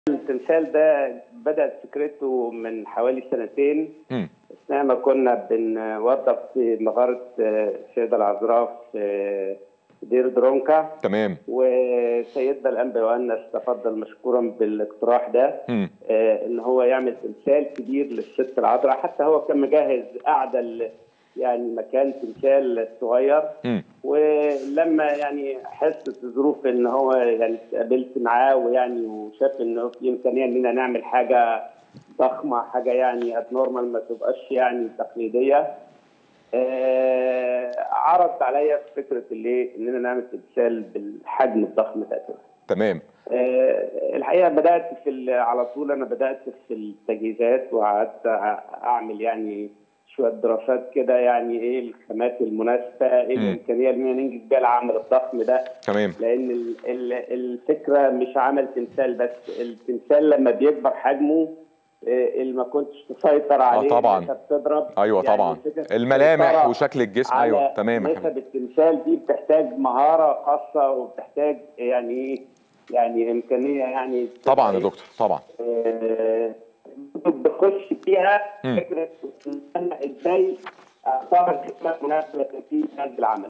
التمثال ده بدأت فكرته من حوالي سنتين مم. اثناء ما كنا بنوظف في مغارة آه، السيدة العذراء في دير درونكا تمام وسيدنا الأنبا يوحنا تفضل مشكورا بالاقتراح ده مم. آه، ان هو يعمل تمثال كبير للست العذراء حتى هو كان مجهز قاعده ل- يعني مكان تمثال صغير مم. ولما يعني حست الظروف ان هو يعني اتقابلت معاه ويعني وشاف انه في امكانيه اننا نعمل حاجه ضخمه حاجه يعني اب نورمال ما تبقاش يعني تقليديه آه عرض عليا فكره اللي اننا نعمل تمثال بالحجم الضخم ده تمام آه، الحقيقه بدات في ال- على طول انا بدات في التجهيزات وقعدت أع- اعمل يعني شويه دراسات كده يعني ايه الخامات المناسبه ايه مم. الامكانيه اللي ننجز بيها العمل الضخم ده تمام لان ال- ال- الفكره مش عمل تمثال بس التمثال لما بيكبر حجمه آه، اللي ما كنتش تسيطر عليه طبعاً. إنت بتضرب ايوه يعني طبعا فكرة الملامح السيطرة وشكل الجسم على ايوه تمام يا نسب حبيبي التمثال دي بتحتاج مهاره خاصه وبتحتاج يعني ايه يعني امكانيه يعني طبعا يا دكتور طبعا آه، بخش فيها مم. فكره إن انا ازاي اختار الخدمه المناسبه في هذا العمل